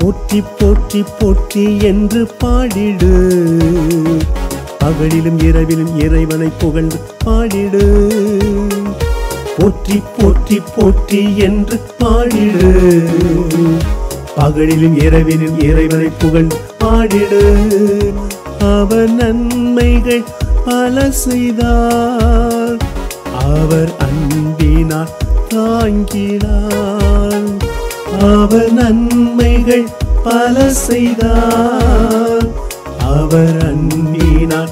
போற்றி போற்றி போற்றி என்று பாடிடு பகலிலும் இரவிலும் இறைவனை புகழ்ந்து பாடிடு போற்றி போற்றி போற்றி என்று பாடிடு பகலிலும் இரவிலும் இறைவனை புகழ்ந்து பாடிடு அவர் நன்மைகள் பல செய்தார் அவர் அன்பினார் தாங்கினார் அவர் நன்மைகள் பல செய்தார் அவர் அன்பினார்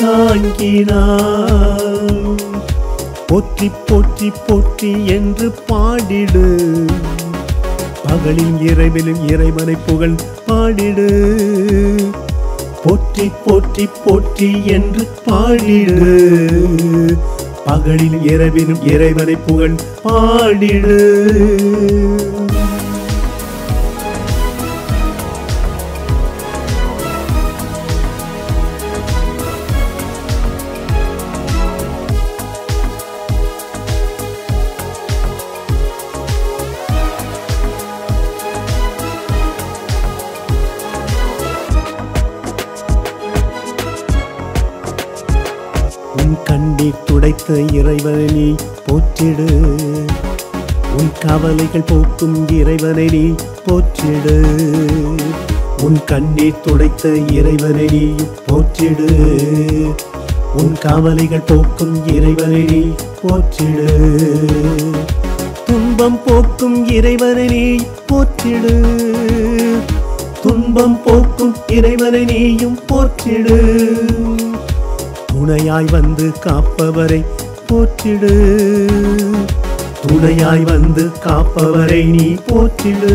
தாங்கினார் போற்றி போற்றி போற்றி என்று பாடிடு பகலில் இரவிலும் இறைவனை புகழ் பாடிடு போற்றி போற்றி போற்றி என்று பாடிடு பகலில் இரவிலும் இறைவனை புகழ் பாடிடு உன் கண்ணீர் துடைத்த இறைவனை நீ போற்றிடு உன் கவலைகள் போக்கும் இறைவனை நீ போற்றிடு உன் கண்ணீர் துடைத்த இறைவனை நீ போற்றிடு உன் கவலைகள் போக்கும் இறைவனை நீ போற்றிடு துன்பம் போக்கும் இறைவனை நீ போற்றிடு துன்பம் போக்கும் இறைவனை நீயும் போற்றிடு துணையாய் வந்து காப்பவரை போற்றிடு துணையாய் வந்து காப்பவரை நீ போற்றிடு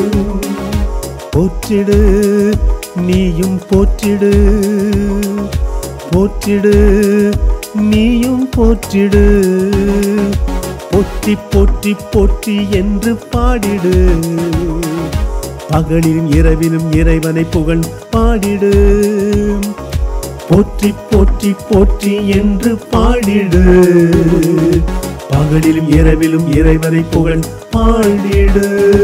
போற்றிடு நீயும் போற்றிடு போற்றிடு நீயும் போற்றிடு போற்றி போற்றி போற்றி என்று பாடிடு பகலிலும் இரவிலும் இறைவனை புகழ் பாடிடு போற்றி போற்றி போற்றி என்று பாடிடு பகலிலும் இரவிலும் இறைவனை புகழ் பாடிடு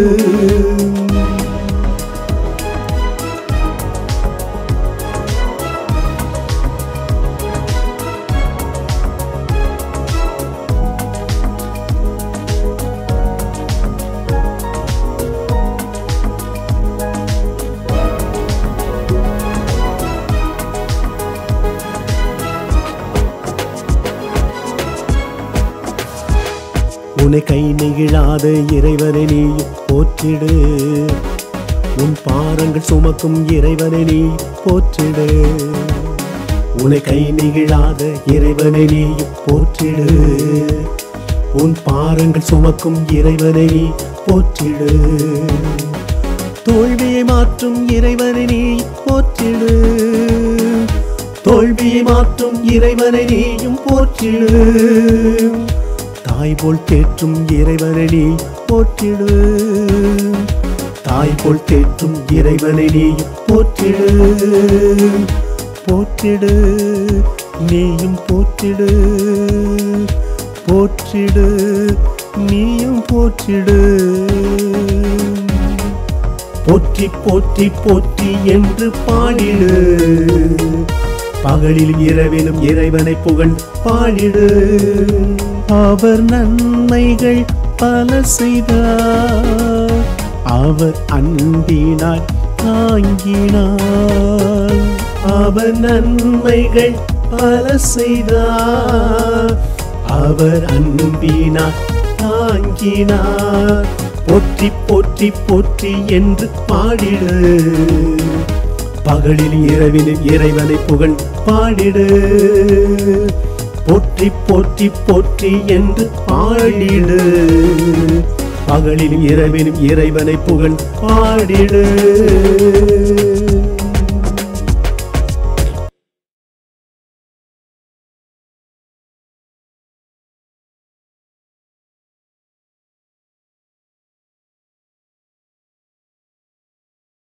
உன்னை கை நெகிழாத இறைவனை நீ போற்றிடு உன் பாரங்கள் சுமக்கும் இறைவனை நீ போற்றிடு உன்னை கை நெகிழாத இறைவனை நீ போற்றிடு உன் பாரங்கள் சுமக்கும் இறைவனை நீ போற்றிடு தோல்வியை மாற்றும் இறைவனை நீ போற்றிடு தோல்வியை மாற்றும் இறைவனை நீயும் போற்றிடு தாய் போல் தேற்றும் இறைவனை நீ போற்றிடு தாய் போல் தேற்றும் இறைவனை நீ போற்றிடு போற்றிடு நீயும் போற்றிடு போற்றிடு நீயும் போற்றிடு போற்றி போற்றி போற்றி என்று பாடிடு பகலிலும் இரவிலும் இறைவனை புகழ் பாடிடு அவர் நன்மைகள் பல செய்தார் அவர் அன்பினார் தாங்கினார் அவர் நன்மைகள் பல செய்தார் அவர் அன்பினார் தாங்கினார் போற்றி போற்றி போற்றி என்று பாடிடு பகலில் இரவிலும் இறைவனை புகழ் பாடிடு போற்றி போற்றி போற்றி என்று பாடிடு பகலிலும் இரவிலும் இறைவனை புகழ் பாடிடு